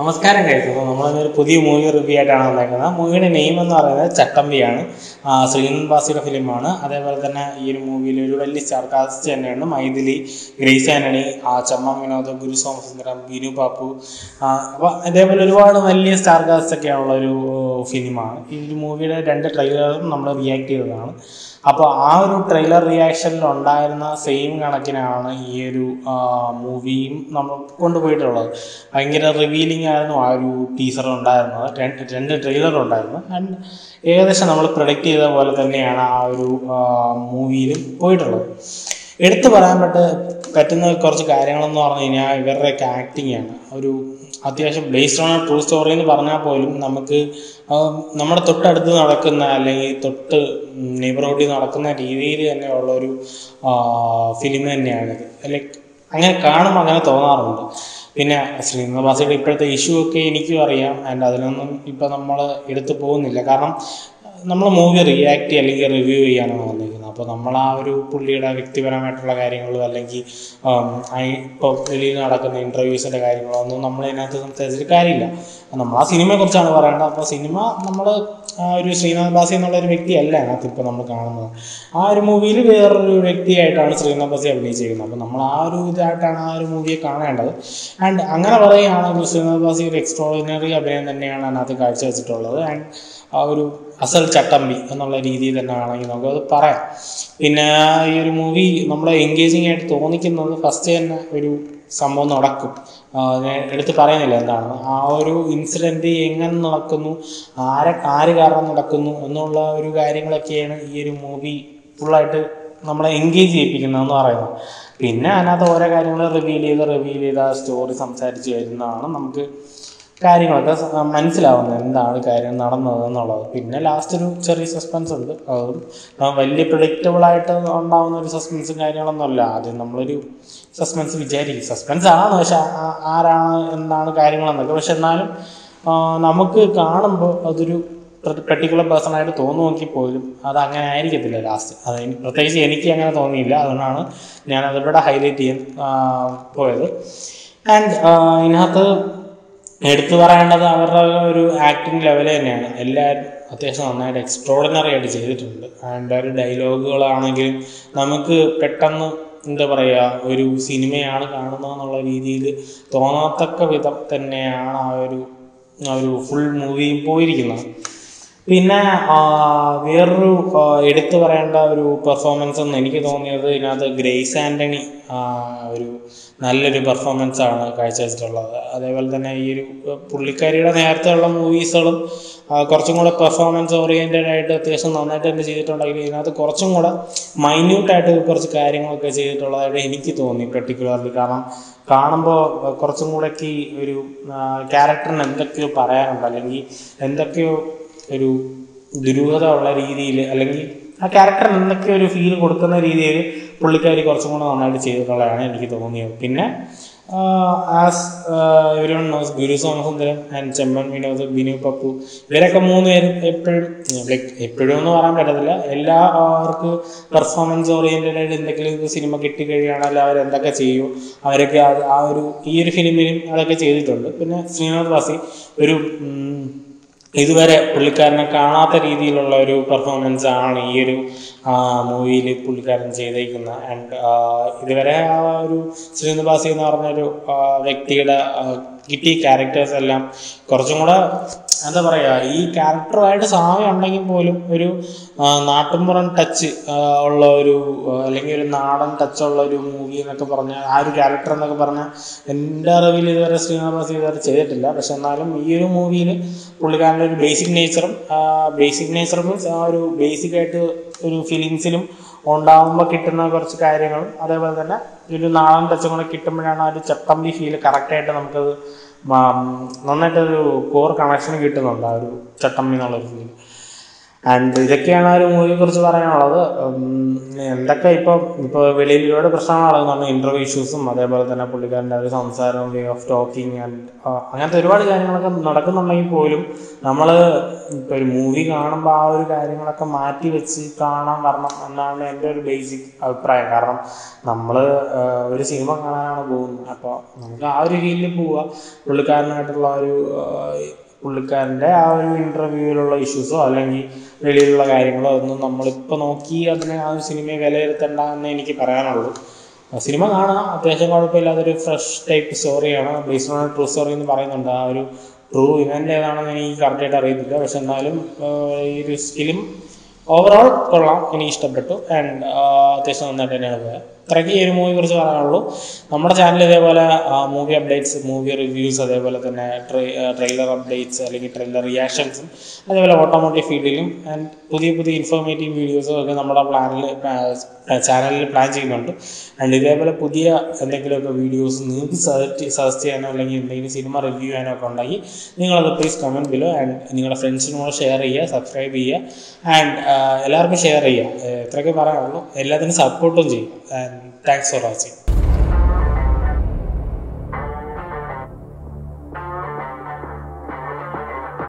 നമസ്കാരം കഴിക്കുന്നു നമ്മളൊരു പുതിയ മൂവി റിവ്യൂ ആയിട്ടാണ് വന്നേക്കുന്നത് മൂവിയുടെ നെയിം എന്ന് പറയുന്നത് ചട്ടമ്പിയാണ് ആ, ശ്രീനന്ദ് ബാസിയുടെ ഫിലിമാണ് അതേപോലെ തന്നെ ഈ ഒരു മൂവിയിൽ ഒരു വലിയ സ്റ്റാർ കാസ്റ്റ് തന്നെയാണ് മൈഥിലി ഗ്രേസ് ആന്റണി ആ ചമ്മ വിനോദ് ഗുരു സോമസുന്ദരം ബിനു പാപ്പു അപ്പോൾ അതേപോലെ ഒരുപാട് വലിയ സ്റ്റാർ കാസ്റ്റ് ഒക്കെയുള്ള ഒരു ഫിലിമാണ് ഈ ഒരു മൂവിയുടെ രണ്ട് ട്രെയിലറും നമ്മൾ റിയാക്ട് ചെയ്തതാണ് അപ്പോൾ ആ ഒരു ട്രെയിലർ റിയാക്ഷനിൽ ഉണ്ടായിരുന്ന സെയിം കണക്കിനാണ് ഈ ഒരു മൂവിയും നമ്മൾ കൊണ്ടുപോയിട്ടുള്ളത് ഭയങ്കര റിവീലിംഗ് ആയിരുന്നു ആ ഒരു ടീസർ ഉണ്ടായിരുന്നത് രണ്ട് രണ്ട് ട്രെയിലർ ഉണ്ടായിരുന്നു ആൻഡ് ഏകദേശം നമ്മൾ പ്രൊഡക്റ്റ് ചെയ്ത പോലെ തന്നെയാണ് ആ ഒരു മൂവിയിലും പോയിട്ടുള്ളത് എടുത്തു പറയാൻ പറ്റ പറ്റുന്ന കുറച്ച് കാര്യങ്ങളെന്ന് പറഞ്ഞു കഴിഞ്ഞാൽ ഇവരുടെയൊക്കെ ആക്ടിങ് ആണ് ഒരു അത്യാവശ്യം ബേസ്ഡ് ഓൺ ട്രൂ സ്റ്റോറി എന്ന് പറഞ്ഞാൽ പോലും നമുക്ക് ആ, നമ്മുടെ തൊട്ടടുത്ത് നടക്കുന്ന അല്ലെങ്കിൽ തൊട്ട് നെയ്ബർഹുഡിൽ നടക്കുന്ന രീതിയിൽ തന്നെയുള്ള ഒരു ഫിലിം തന്നെയാണിത് ലൈക്ക് അങ്ങനെ കാണുമ്പോൾ അങ്ങനെ തോന്നാറുണ്ട് പിന്നെ ശ്രീനാഥ് ബാസിയുടെ ഇപ്പോഴത്തെ ഇഷ്യൂ ഒക്കെ എനിക്കും അറിയാം ആൻഡ് അതിലൊന്നും ഇപ്പം നമ്മൾ എടുത്തു പോകുന്നില്ല കാരണം നമ്മൾ മൂവി റിയാക്ട് അല്ലെങ്കിൽ റിവ്യൂ ചെയ്യാനാണ് വന്നിരിക്കുന്നത് അപ്പോൾ നമ്മൾ ആ ഒരു പുള്ളിയുടെ വ്യക്തിപരമായിട്ടുള്ള കാര്യങ്ങളും അല്ലെങ്കിൽ ഇപ്പോൾ വെളിയിൽ നടക്കുന്ന ഇൻ്റർവ്യൂസിൻ്റെ കാര്യങ്ങളോ ഒന്നും നമ്മൾ ഇതിനകത്ത് സംസാരിച്ചിട്ട് കാര്യമില്ല നമ്മൾ ആ സിനിമയെക്കുറിച്ചാണ് പറയേണ്ടത് അപ്പോൾ സിനിമ നമ്മൾ ആ ഒരു ശ്രീനാഥ് ബാസി എന്നുള്ള ഒരു വ്യക്തിയല്ല അതിനകത്ത് ഇപ്പോൾ നമ്മൾ കാണുന്നത് ആ ഒരു മൂവിയിൽ വേറൊരു വ്യക്തിയായിട്ടാണ് ശ്രീനാഥ് ബാസി അഭിനയിച്ചിരിക്കുന്നത് അപ്പോൾ നമ്മൾ ആ ഒരു ഇതായിട്ടാണ് ആ ഒരു മൂവിയെ കാണേണ്ടത് ആൻഡ് അങ്ങനെ പറയുകയാണെങ്കിൽ ശ്രീനാഥ് ബാസി ഒരു എക്സ്ട്രോഡിനറി അഭിനയം തന്നെയാണ് അതിനകത്ത് കാഴ്ചവെച്ചിട്ടുള്ളത് ആൻഡ് ആ ഒരു അസൽ ചട്ടമ്പി എന്നുള്ള രീതിയിൽ തന്നെ ആണെങ്കിൽ നമുക്കത് പറയാം പിന്നെ ഈ ഒരു മൂവി നമ്മളെ എൻഗേജിങ് ആയിട്ട് തോന്നിക്കുന്നത് ഫസ്റ്റ് തന്നെ ഒരു സംഭവം നടക്കും ആ, ഞാൻ എടുത്ത് പറയുന്നില്ല എന്താണ് ആ ഒരു ഇൻസിഡൻറ്റ് എങ്ങനെ നടക്കുന്നു ആരെ ആര് കാരണം നടക്കുന്നു എന്നുള്ള ഒരു കാര്യങ്ങളൊക്കെയാണ് ഈ ഒരു മൂവി ഫുള്ളായിട്ട് നമ്മളെ എൻഗേജ് ചെയ്യിപ്പിക്കുന്നതെന്ന് പറയുന്നത് പിന്നെ അതിനകത്ത് ഓരോ കാര്യങ്ങൾ റിവീൽ ചെയ്ത് റിവീൽ ചെയ്ത് ആ സ്റ്റോറി സംസാരിച്ച് വരുന്നതാണ് നമുക്ക് കാര്യങ്ങളൊക്കെ സ- മനസ്സിലാവുന്നത് എന്താണ് കാര്യം നടന്നത് എന്നുള്ളത് പിന്നെ ലാസ്റ്റ് ഒരു ചെറിയ സസ്പെൻസ് ഉണ്ട് അതും ആ വലിയ പ്രഡിക്റ്റബിൾ ആയിട്ട് ഉണ്ടാവുന്ന ഒരു സസ്പെൻസും കാര്യങ്ങളൊന്നും അല്ല ആദ്യം നമ്മളൊരു സസ്പെൻസ് വിചാരിക്കും സസ്പെൻസ് ആണ് പക്ഷെ ആ- ആരാണ് എന്താണ് കാര്യങ്ങളെന്നൊക്കെ പക്ഷെ എന്നാലും ആ, നമുക്ക് കാണുമ്പോൾ അതൊരു പെർട്ടിക്കുലർ പേഴ്സൺ ആയിട്ട് തോന്നുമെങ്കിൽ പോലും അത് അങ്ങനെ ആയിരിക്കത്തില്ല ലാസ്റ്റ് അത് എനി- പ്രത്യേകിച്ച് എനിക്ക് അങ്ങനെ തോന്നിയില്ല അതുകൊണ്ടാണ് ഞാൻ അതിവിടെ ഹൈലൈറ്റ് ചെയ്യാൻ ആ, പോയത് ആൻഡ് ഇതിനകത്ത് എടുത്തു പറയേണ്ടത് അവരുടെ ഒരു ആക്ടിങ് ലെവൽ തന്നെയാണ് എല്ലാവരും അത്യാവശ്യം നന്നായിട്ട് എക്സ്ട്രോഡിനറി ആയിട്ട് ചെയ്തിട്ടുണ്ട് അതിൻ്റെ ഒരു ഡയലോഗുകളാണെങ്കിലും നമുക്ക് പെട്ടെന്ന് എന്താ പറയുക ഒരു സിനിമയാണ് കാണുന്നതെന്നുള്ള രീതിയിൽ തോന്നത്തക്ക വിധം തന്നെയാണ് ആ ഒരു ആ ഒരു ഫുൾ മൂവിയും പോയിരിക്കുന്നത് പിന്നെ ആ, വേറൊരു ആ, എടുത്തു പറയേണ്ട ഒരു പെർഫോമൻസ് എന്ന് എനിക്ക് തോന്നിയത് ഇതിനകത്ത് ഗ്രേസ് ആൻ്റണി ആ, ഒരു നല്ലൊരു പെർഫോമൻസ് ആണ് കാഴ്ചവെച്ചിട്ടുള്ളത് അതേപോലെ തന്നെ ഈ ഒരു പുള്ളിക്കാരിയുടെ നേരത്തെയുള്ള മൂവീസുകളും കുറച്ചും കൂടെ പെർഫോമൻസ് ഓറിയൻറ്റഡ് ആയിട്ട് അത്യാവശ്യം നന്നായിട്ട് തന്നെ ചെയ്തിട്ടുണ്ടെങ്കിൽ ഇതിനകത്ത് കുറച്ചും കൂടെ മൈന്യൂട്ടായിട്ട് കുറച്ച് കാര്യങ്ങളൊക്കെ ചെയ്തിട്ടുള്ളതായിട്ട് എനിക്ക് തോന്നി പെർട്ടിക്കുലർലി കാരണം കാണുമ്പോൾ കുറച്ചും കൂടെയൊക്കെ ഈ ഒരു ക്യാരക്ടറിന് എന്തൊക്കെയോ പറയാനുണ്ട് അല്ലെങ്കിൽ എന്തൊക്കെയോ ഒരു ദുരൂഹത ഉള്ള രീതിയിൽ അല്ലെങ്കിൽ ആ ക്യാരക്ടറിന് എന്തൊക്കെയോ ഒരു ഫീൽ കൊടുക്കുന്ന രീതിയിൽ പുള്ളിക്കാരി കുറച്ചും കൂടെ നന്നായിട്ട് ചെയ്തിട്ടുള്ളതാണ് എനിക്ക് തോന്നിയത് പിന്നെ ആസ് ഇവരും നോസ് ഗുരു സോമസുന്ദരം ആൻഡ് ചെമ്മൻ വിനോദ് ബിനു പപ്പു ഇവരൊക്കെ മൂന്ന് പേരും എപ്പോഴും ലൈക്ക് എപ്പോഴും എന്ന് പറയാൻ പറ്റത്തില്ല എല്ലാ അവർക്ക് പെർഫോമൻസ് ഓറിയൻറ്റഡ് ആയിട്ട് എന്തെങ്കിലും ഒരു സിനിമ കിട്ടിക്കഴിയുകയാണെങ്കിൽ അവർ എന്തൊക്കെ ചെയ്യും അവരൊക്കെ അത് ആ ഒരു ഈ ഒരു ഫിലിമിലും അതൊക്കെ ചെയ്തിട്ടുണ്ട് പിന്നെ ശ്രീനാഥ് വാസി ഒരു ഉം, ഇതുവരെ പുള്ളിക്കാരനെ കാണാത്ത രീതിയിലുള്ള ഒരു പെർഫോമൻസ് ആണ് ഈ ഒരു മൂവിയിൽ പുള്ളിക്കാരൻ ചെയ്തേക്കുന്നത് ആൻഡ് ഇതുവരെ ആ ഒരു ശ്രീനിവാസി എന്ന് പറഞ്ഞൊരു ആ, വ്യക്തിയുടെ ആ, കിട്ടിയ ക്യാരക്ടേഴ്സ് എല്ലാം കുറച്ചും കൂടെ എന്താ പറയുക ഈ ക്യാരക്ടറുമായിട്ട് സാമ്യം ഉണ്ടെങ്കിൽ പോലും ഒരു ആ, നാട്ടുമ്പുറം ടച്ച് ഉള്ള ഒരു ആ, അല്ലെങ്കിൽ ഒരു നാടൻ ടച്ച് ഉള്ള ഒരു മൂവി എന്നൊക്കെ പറഞ്ഞാൽ ആ ഒരു ക്യാരക്ടർ എന്നൊക്കെ പറഞ്ഞാൽ എൻ്റെ അറിവിൽ ഇതുവരെ ശ്രീനിവാസ് ഇതുവരെ ചെയ്തിട്ടില്ല പക്ഷെ എന്നാലും ഈ ഒരു മൂവിയിൽ പുള്ളിക്കാരൻ്റെ ഒരു ബേസിക് നേച്ചറും ബേസിക് നേച്ചർ മീൻസ് ആ ഒരു ബേസിക് ആയിട്ട് ഒരു ഫിലിംസിലും ഉണ്ടാകുമ്പോൾ കിട്ടുന്ന കുറച്ച് കാര്യങ്ങളും അതേപോലെ തന്നെ ഒരു നാടൻ ടച്ചും കൂടെ കിട്ടുമ്പോഴാണ് ആ ഒരു ചട്ടമ്പി ഫീൽ കറക്റ്റായിട്ട് നമുക്കത് മ- നന്നായിട്ടൊരു കോർ കണക്ഷൻ കിട്ടുന്നുണ്ട് ആ ഒരു ചട്ടമ്പി എന്നുള്ളൊരു ഫീൽ ആൻഡ് ഇതൊക്കെയാണ് ആ ഒരു മൂവിയെ കുറിച്ച് പറയാനുള്ളത് ഉം, എന്തൊക്കെ ഇപ്പോൾ ഇപ്പോൾ വെളിയിൽ ഒരുപാട് പ്രശ്നങ്ങൾ നടക്കുന്നുണ്ട് ഇൻ്റർവ്യൂ ഇഷ്യൂസും അതേപോലെ തന്നെ പുള്ളിക്കാരൻ്റെ ഒരു സംസാരം വേ ഓഫ് ടോക്കിംഗ് ആൻഡ് അങ്ങനത്തെ ഒരുപാട് കാര്യങ്ങളൊക്കെ നടക്കുന്നുണ്ടെങ്കിൽ പോലും നമ്മൾ ഇപ്പോൾ ഒരു മൂവി കാണുമ്പോൾ ആ ഒരു കാര്യങ്ങളൊക്കെ മാറ്റി വെച്ച് കാണാൻ വരണം എന്നാണ് എൻ്റെ ഒരു ബേസിക് അഭിപ്രായം കാരണം നമ്മൾ ഒരു സിനിമ കാണാനാണ് പോകുന്നത് അപ്പോൾ നമുക്ക് ആ ഒരു രീതിയിൽ പോവുക പുള്ളിക്കാരനായിട്ടുള്ള ആ ഒരു ആ, പുള്ളിക്കാരൻ്റെ ആ ഒരു ഇൻ്റർവ്യൂവിലുള്ള ഇഷ്യൂസോ അല്ലെങ്കിൽ വെളിയിലുള്ള കാര്യങ്ങളോ ഒന്നും നമ്മളിപ്പോൾ നോക്കി അതിനെ ആ ഒരു സിനിമയെ വിലയിരുത്തണ്ട എന്ന് എനിക്ക് പറയാനുള്ളൂ ആ സിനിമ കാണാം അത്യാവശ്യം കുഴപ്പമില്ലാത്തൊരു ഫ്രഷ് ടൈപ്പ് സ്റ്റോറിയാണ് ബേസ്ഡ് ഓൺ ട്രൂ സ്റ്റോറി എന്ന് പറയുന്നുണ്ട് ആ ഒരു ട്രൂ ഇവൻ്റ് ഏതാണെന്ന് എനിക്ക് കറക്റ്റായിട്ട് അറിയത്തില്ല പക്ഷെ എന്നാലും ആ, ഈ ഒരു ഫിലിം ഓവറോൾ കൊള്ളാം എനിക്ക് ഇഷ്ടപ്പെട്ടു ആൻഡ് അത്യാവശ്യം നന്നായിട്ട് തന്നെയാണ് പോയത് ഇത്രയ്ക്ക് ഈ ഒരു മൂവിയെ കുറിച്ച് പറയാനുള്ളൂ നമ്മുടെ ചാനൽ ഇതേപോലെ മൂവി അപ്ഡേറ്റ്സ് മൂവി റിവ്യൂസ് അതേപോലെ തന്നെ ട്രെയിലർ അപ്ഡേറ്റ്സ് അല്ലെങ്കിൽ ട്രെയിലർ റിയാക്ഷൻസും അതേപോലെ ഓട്ടോമോട്ടീവ് ഫീൽഡിലും ആൻഡ് പുതിയ പുതിയ ഇൻഫോർമേറ്റീവ് വീഡിയോസും ഒക്കെ നമ്മുടെ പ്ലാനിൽ ചാനലിൽ പ്ലാൻ ചെയ്യുന്നുണ്ട് ആൻഡ് ഇതേപോലെ പുതിയ എന്തെങ്കിലുമൊക്കെ വീഡിയോസ് നിങ്ങൾക്ക് സജസ്റ്റ് സജസ്റ്റ് ചെയ്യാനോ അല്ലെങ്കിൽ എന്തെങ്കിലും സിനിമ റിവ്യൂ ചെയ്യാനോ ഒക്കെ ഉണ്ടെങ്കിൽ നിങ്ങളത് പ്ലീസ് കമൻറ്റ് ബിലോ ആൻഡ് നിങ്ങളുടെ ഫ്രണ്ട്സിനോട് ഷെയർ ചെയ്യുക സബ്സ്ക്രൈബ് ചെയ്യുക ആൻഡ് എല്ലാവർക്കും ഷെയർ ചെയ്യുക ഏഹ് ഇത്രയൊക്കെ പറയാനുള്ളൂ എല്ലാത്തിനും സപ്പോർട്ടും ചെയ്യും ആൻഡ് താങ്ക്സ് ഫോർ വാച്ചിങ്